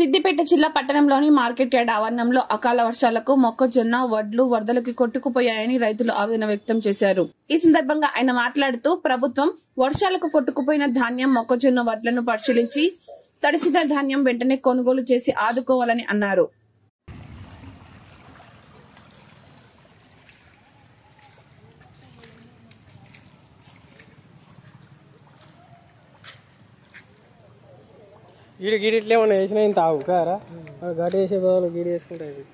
సిద్దిపేట జిల్లా పట్టణంలోని market yard ఆవరణంలో అకాల వర్షాలకు మొక్కజొన్న వడ్లు వరదలకి కొట్టుకుపోయాయని రైతులు ఆవేదన వ్యక్తం చేశారు ఈ సందర్భంగా ఆయన మాట్లాడుతూ ప్రభుత్వం వర్షాలకు కొట్టుకుపోయిన ధాన్యం మొక్కజొన్న వడ్లను పరిశీలించి తడిసిన ధాన్యం వెంటనే కొనుగోలు చేసి ఆదుకోవాలని అన్నారు గీడి గీడి ఇట్లా ఏమన్నా వేసినా ఇంత ఆవు కారా గడి వేసే బదులు గీడి వేసుకుంటే అయిపోయింది.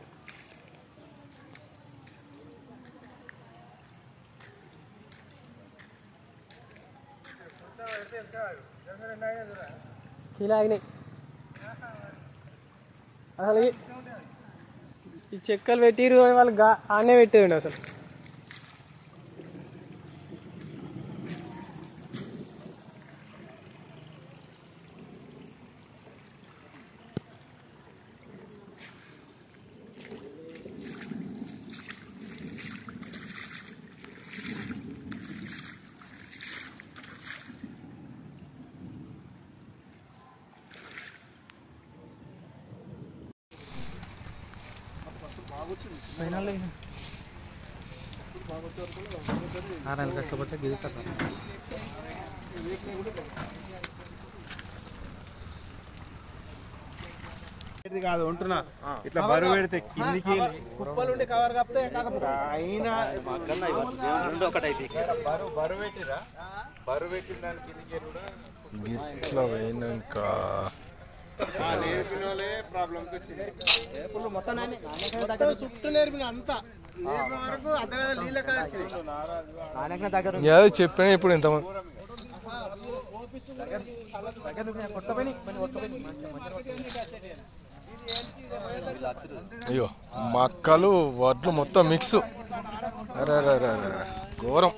ఇలా ఆగినాయి అసలు ఈ- ఈ చెక్కలు పెట్టిరు వాళ్ళు గా ఆనే పెట్టేయండి అసలు ఇది కాదు ఉంటున్నా ఇట్లా బరువు పెడితే కిందికి కుప్పలు ఉండి కవర్ కప్తే అయినా బరువు బరువు పెట్టిరా బరువు పెట్టిన దాని కిందికి కూడా ఇట్లా పోయినాక నేర్పిన వాళ్ళే ప్రాబ్లంకి వచ్చింది మొత్తం చుట్టూ నేర్పిన అంతా నేర్పిన వరకు అర్థం నీళ్ళ వచ్చింది ఏదో చెప్పినా ఇప్పుడు ఇంతమంది అయ్యో మక్కలు వడ్లు మొత్తం మిక్స్ అరే అరే అరే అరే అరే. ఘోరం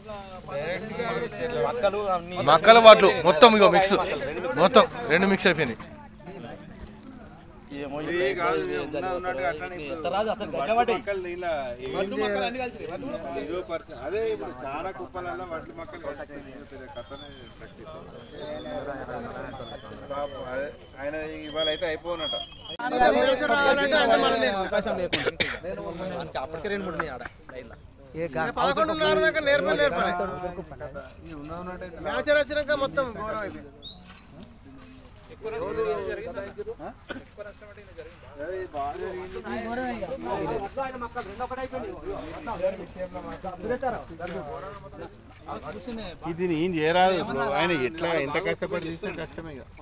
మక్కల వడ్లు మొత్తం ఇగో మిక్స్ మొత్తం రెండు మిక్స్ అయిపోయినాయి ఇది కాదు ఇది ఉన్న ఉన్నట్టుగా అట్లనే ఇప్పుడు వడ్లు మొక్కలు నీళ్ళ ఏం చేయాలి? ఇదో పరిస్థితి. అదే ఇప్పుడు చాలా కుప్పలలో వడ్లు మొక్కలు కలిసినాయి. నేను పెద్ద కథనే practice. పాపం, అదే. ఆయన ఇవాళ అయితే అయిపోనట పదకొండున్నర దాకా నేర్పని నేర్పని మ్యాచ్ వచ్చినాక మొత్తం ఘోరం అయిపోయింది ఇది ఏం చేయరాదు ఇప్పుడు ఆయన ఎట్లా ఎంత కష్టపడి చేస్తే కష్టమే ఇక.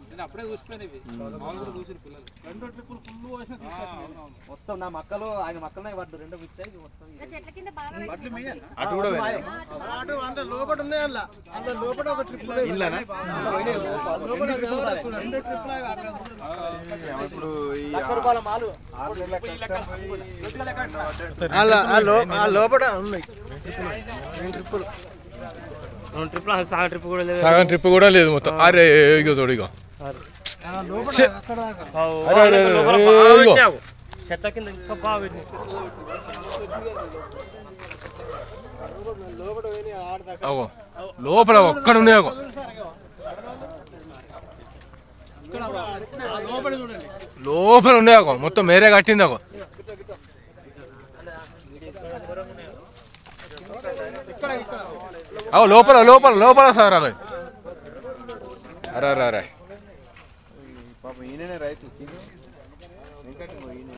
మొత్తం నా మక్కలు ఆయన మక్కలు పడ్డు రెండు మిక్స్ అయ్యి మొత్తం అటు కూడా పోయినాయా? అటు అంటే లోపల ఉన్నాయి అందులో అందులో లోపల ఒక ట్రిప్ ఇల్లానా లోపల రెండు ట్రిప్లు ఇప్పుడు ఈ రూపాయల మాలు ఆరు నెలల కష్టం పోయి ఆ లోపల ఉన్నాయి రెండు ట్రిప్పులు రెండు ట్రిప్లు సగం ట్రిప్ కూడా లేదు సగం ట్రిప్ కూడా లేదు మొత్తం అరే ఇగో చూడు ఇగో ఛే. అరే అరే అరే, అరే, ఇగో చెట్ల కింద ఇంకా బాగా పెట్టినాయి. అగో లోపల ఒక్కడ ఉన్నాయి అగో లోపల ఉన్నాయి అగో మొత్తం మేరే కట్టింది అగో అగో లోపల లోపల లోపల సార్ అవి అరే అరే అరే పాపం ఈయననే రైతు వెంకట ఈయన